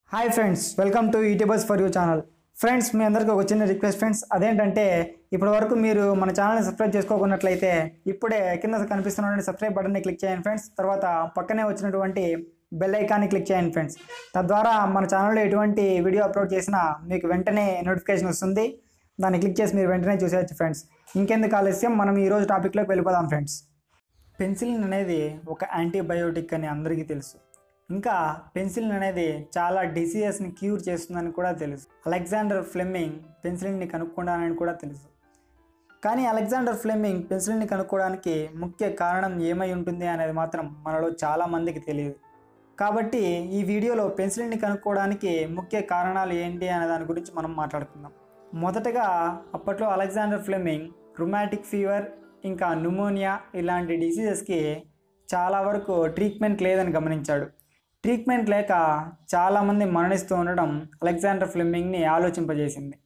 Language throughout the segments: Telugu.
hi friends welcome to YouTubers for you channel friends మీ అందరికీ ఒక చిన్న రిక్వెస్ట్ ఫ్రెండ్స్ అదేంటంటే ఇప్పటి వరకు మీరు మన ఛానల్ని సబ్స్క్రైబ్ చేసుకోకున్నట్లయితే ఇప్పుడే కింద కనిపిస్తున్నటువంటి సబ్స్క్రైబ్ బటన్ని క్లిక్ చేయండి ఫ్రెండ్స్ తర్వాత పక్కనే వచ్చినటువంటి బెల్ ఐకాన్ని క్లిక్ చేయండి ఫ్రెండ్స్ తద్వారా మన ఛానల్లో ఎటువంటి వీడియో అప్లోడ్ చేసినా మీకు వెంటనే నోటిఫికేషన్ వస్తుంది దాన్ని క్లిక్ చేసి మీరు వెంటనే చూసేయచ్చు ఫ్రెండ్స్ ఇంకెందుకు ఆలస్యం మనం ఈరోజు టాపిక్లోకి వెళ్ళిపోదాం ఫ్రెండ్స్ పెన్సిలిన్ అనేది ఒక యాంటీబయోటిక్ అని అందరికీ తెలుసు ఇంకా పెన్సిలిన్ అనేది చాలా డిసీజెస్ని క్యూర్ చేస్తుందని కూడా తెలుసు అలెగ్జాండర్ ఫ్లెమింగ్ పెన్సిలిన్ని కనుక్కున్నానని కూడా తెలుసు కానీ అలెగ్జాండర్ ఫ్లెమింగ్ పెన్సిలిన్ని కనుక్కోవడానికి ముఖ్య కారణం ఏమై ఉంటుంది అనేది మాత్రం మనలో చాలా మందికి తెలియదు కాబట్టి ఈ వీడియోలో పెన్సిలిన్ని కనుక్కోవడానికి ముఖ్య కారణాలు ఏంటి అనే దాని గురించి మనం మాట్లాడుకుందాం మొదటగా అప్పట్లో అలెగ్జాండర్ ఫ్లెమింగ్ రుమాటిక్ ఫీవర్ ఇంకా న్యూమోనియా ఇలాంటి డిసీజెస్కి చాలా వరకు ట్రీట్మెంట్ లేదని గమనించాడు ట్రీట్మెంట్ లేక చాలామంది మరణిస్తూ ఉండడం అలెగ్జాండర్ ఫ్లెమింగ్ని ఆలోచింపజేసింది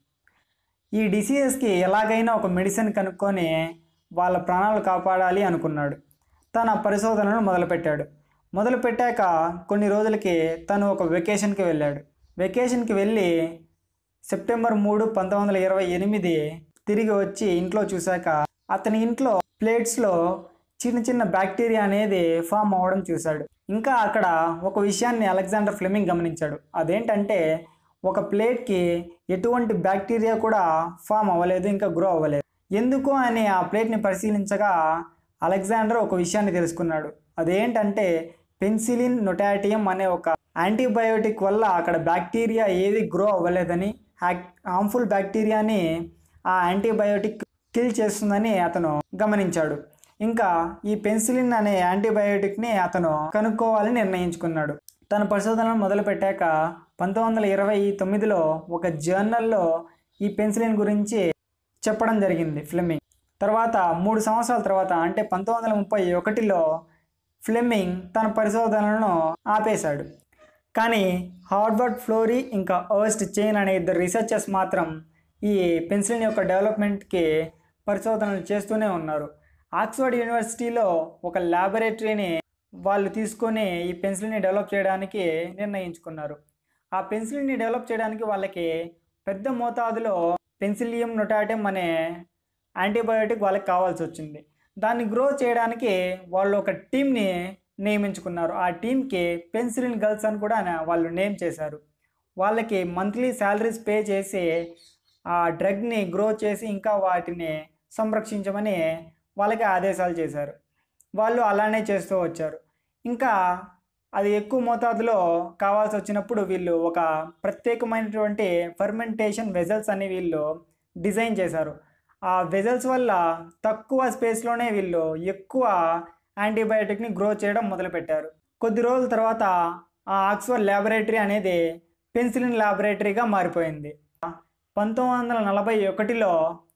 ఈ డిసీజెస్కి ఎలాగైనా ఒక మెడిసిన్ కనుక్కొని వాళ్ళ ప్రాణాలు కాపాడాలి అనుకున్నాడు తన పరిశోధనను మొదలుపెట్టాడు మొదలుపెట్టాక కొన్ని రోజులకి తను ఒక వెకేషన్కి వెళ్ళాడు వెకేషన్కి వెళ్ళి సెప్టెంబర్ మూడు పంతొమ్మిది వందల ఇరవై ఎనిమిది తిరిగి వచ్చి ఇంట్లో చూశాక అతని ఇంట్లో ప్లేట్స్లో చిన్న చిన్న బ్యాక్టీరియా అనేది ఫామ్ అవ్వడం చూశాడు ఇంకా అక్కడ ఒక విషయాన్ని అలెగ్జాండర్ ఫ్లెమింగ్ గమనించాడు అదేంటంటే ఒక ప్లేట్కి ఎటువంటి బ్యాక్టీరియా కూడా ఫామ్ అవ్వలేదు ఇంకా గ్రో అవ్వలేదు ఎందుకు అని ఆ ప్లేట్ని పరిశీలించగా అలెగ్జాండర్ ఒక విషయాన్ని తెలుసుకున్నాడు అదేంటంటే పెన్సిలిన్ నొటాటియం అనే ఒక యాంటీబయోటిక్ వల్ల అక్కడ బ్యాక్టీరియా ఏది గ్రో అవ్వలేదని హార్మ్ఫుల్ బ్యాక్టీరియాని ఆ యాంటీబయోటిక్ కిల్ చేస్తుందని అతను గమనించాడు ఇంకా ఈ పెన్సిలిన్ అనే యాంటీబయోటిక్ని అతను కనుక్కోవాలని నిర్ణయించుకున్నాడు తన పరిశోధనలు మొదలుపెట్టాక పంతొమ్మిది వందల ఇరవై తొమ్మిదిలో ఒక జర్నల్లో ఈ పెన్సిలిన్ గురించి చెప్పడం జరిగింది ఫ్లెమింగ్ తర్వాత మూడు సంవత్సరాల తర్వాత అంటే పంతొమ్మిది వందల ముప్పై ఒకటిలో ఫ్లెమింగ్ తన పరిశోధనలను ఆపేశాడు కానీ హార్వర్డ్ ఫ్లోరీ ఇంకా అర్స్ట్ చైన్ అనే ఇద్దరు రీసెర్చర్స్ మాత్రం ఈ పెన్సిలిన్ యొక్క డెవలప్మెంట్కి పరిశోధనలు చేస్తూనే ఉన్నారు ఆక్స్ఫర్డ్ యూనివర్సిటీలో ఒక ల్యాబొరేటరీని వాళ్ళు తీసుకొని ఈ పెన్సిల్ని డెవలప్ చేయడానికి నిర్ణయించుకున్నారు ఆ పెన్సిల్ని డెవలప్ చేయడానికి వాళ్ళకి పెద్ద మోతాదులో పెన్సిలియం నొటాటం అనే యాంటీబయోటిక్ వాళ్ళకి కావాల్సి వచ్చింది దాన్ని గ్రో చేయడానికి వాళ్ళు ఒక టీంని నియమించుకున్నారు ఆ టీంకి పెన్సిలిన్ గర్ల్స్ అని కూడా వాళ్ళు నేమ్ చేశారు వాళ్ళకి మంత్లీ శాలరీస్ పే చేసి ఆ డ్రగ్ని గ్రో చేసి ఇంకా వాటిని సంరక్షించమని వాళ్ళకి ఆదేశాలు చేశారు వాళ్ళు అలానే చేస్తూ వచ్చారు ఇంకా అది ఎక్కువ మోతాదులో కావాల్సి వచ్చినప్పుడు వీళ్ళు ఒక ప్రత్యేకమైనటువంటి ఫర్మెంటేషన్ వెజల్స్ అని వీళ్ళు డిజైన్ చేశారు ఆ వెజల్స్ వల్ల తక్కువ స్పేస్లోనే వీళ్ళు ఎక్కువ యాంటీబయాటిక్ని గ్రో చేయడం మొదలుపెట్టారు కొద్ది రోజుల తర్వాత ఆ ఆక్స్ఫర్డ్ ల్యాబొరేటరీ అనేది పెన్సిలిన్ ల్యాబొరేటరీగా మారిపోయింది పంతొమ్మిది వందల నలభై ఒకటిలో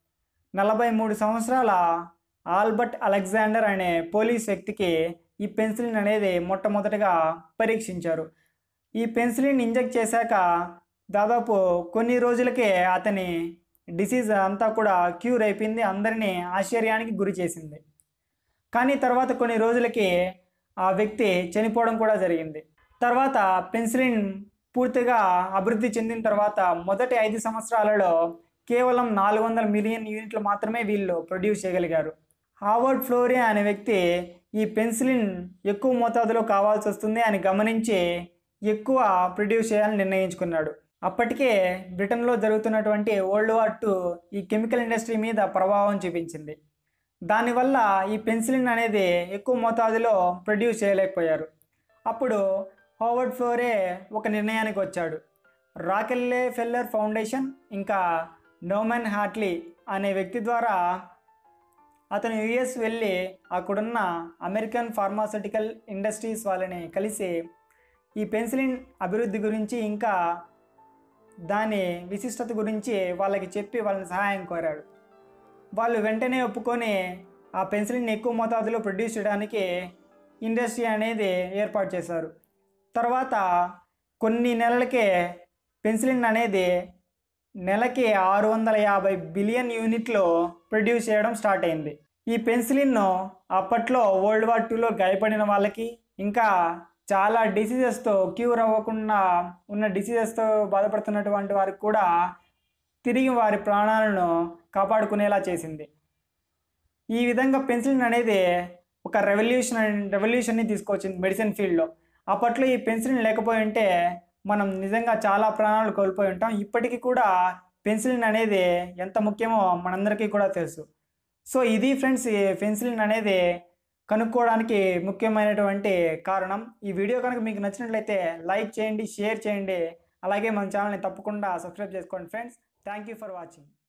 నలభై మూడు సంవత్సరాల ఆల్బర్ట్ అలెగ్జాండర్ అనే పోలీస్ వ్యక్తికి ఈ పెన్సిలిన్ అనేది మొట్టమొదటిగా పరీక్షించారు ఈ పెన్సిలిన్ ఇంజెక్ట్ చేశాక దాదాపు కొన్ని రోజులకే అతని డిసీజ్ అంతా కూడా క్యూర్ అయిపోయింది అందరినీ ఆశ్చర్యానికి గురి చేసింది కానీ తర్వాత కొన్ని రోజులకి ఆ వ్యక్తి చనిపోవడం కూడా జరిగింది తర్వాత పెన్సిలిన్ పూర్తిగా అభివృద్ధి చెందిన తర్వాత మొదటి ఐదు సంవత్సరాలలో కేవలం నాలుగు వందల మిలియన్ యూనిట్లు మాత్రమే వీళ్ళు ప్రొడ్యూస్ చేయగలిగారు హావర్డ్ ఫ్లోరియా అనే వ్యక్తి ఈ పెన్సిలిన్ ఎక్కువ మోతాదులో కావాల్సి వస్తుంది అని గమనించి ఎక్కువ ప్రొడ్యూస్ చేయాలని నిర్ణయించుకున్నాడు అప్పటికే బ్రిటన్లో జరుగుతున్నటువంటి వరల్డ్ వార్ టూ ఈ కెమికల్ ఇండస్ట్రీ మీద ప్రభావం చూపించింది దానివల్ల ఈ పెన్సిలిన్ అనేది ఎక్కువ మోతాదులో ప్రొడ్యూస్ చేయలేకపోయారు అప్పుడు హోవర్డ్ ఫ్లోరే ఒక నిర్ణయానికి వచ్చాడు రాకెల్లే ఫెల్లర్ ఫౌండేషన్ ఇంకా నోమెన్ హార్ట్లీ అనే వ్యక్తి ద్వారా అతను యుఎస్ వెళ్ళి అక్కడున్న అమెరికన్ ఫార్మాస్యూటికల్ ఇండస్ట్రీస్ వాళ్ళని కలిసి ఈ పెన్సిలిన్ అభివృద్ధి గురించి ఇంకా దాని విశిష్టత గురించి వాళ్ళకి చెప్పి వాళ్ళని సహాయం కోరాడు వాళ్ళు వెంటనే ఒప్పుకొని ఆ పెన్సిలిన్ ఎక్కువ మోతాదులో ప్రొడ్యూస్ చేయడానికి ఇండస్ట్రీ అనేది ఏర్పాటు చేశారు తర్వాత కొన్ని నెలలకే పెన్సిలిన్ అనేది నెలకి ఆరు వందల యాభై బిలియన్ యూనిట్లు ప్రొడ్యూస్ చేయడం స్టార్ట్ అయింది ఈ పెన్సిలిన్ను అప్పట్లో వరల్డ్ వార్ టూలో గాయపడిన వాళ్ళకి ఇంకా చాలా డిసీజెస్తో క్యూర్ అవ్వకుండా ఉన్న డిసీజెస్తో బాధపడుతున్నటువంటి వారికి కూడా తిరిగి వారి ప్రాణాలను కాపాడుకునేలా చేసింది ఈ విధంగా పెన్సిలిన్ అనేది ఒక రెవల్యూషన్ రెవల్యూషన్ని తీసుకొచ్చింది మెడిసిన్ ఫీల్డ్లో అప్పట్లో ఈ పెన్సిలిన్ లేకపోయి ఉంటే మనం నిజంగా చాలా ప్రాణాలు కోల్పోయి ఉంటాం ఇప్పటికీ కూడా పెన్సిలిన్ అనేది ఎంత ముఖ్యమో మనందరికీ కూడా తెలుసు సో ఇది ఫ్రెండ్స్ ఈ పెన్సిలిన్ అనేది కనుక్కోవడానికి ముఖ్యమైనటువంటి కారణం ఈ వీడియో కనుక మీకు నచ్చినట్లయితే లైక్ చేయండి షేర్ చేయండి అలాగే మన ఛానల్ని తప్పకుండా సబ్స్క్రైబ్ చేసుకోండి friends thank you for watching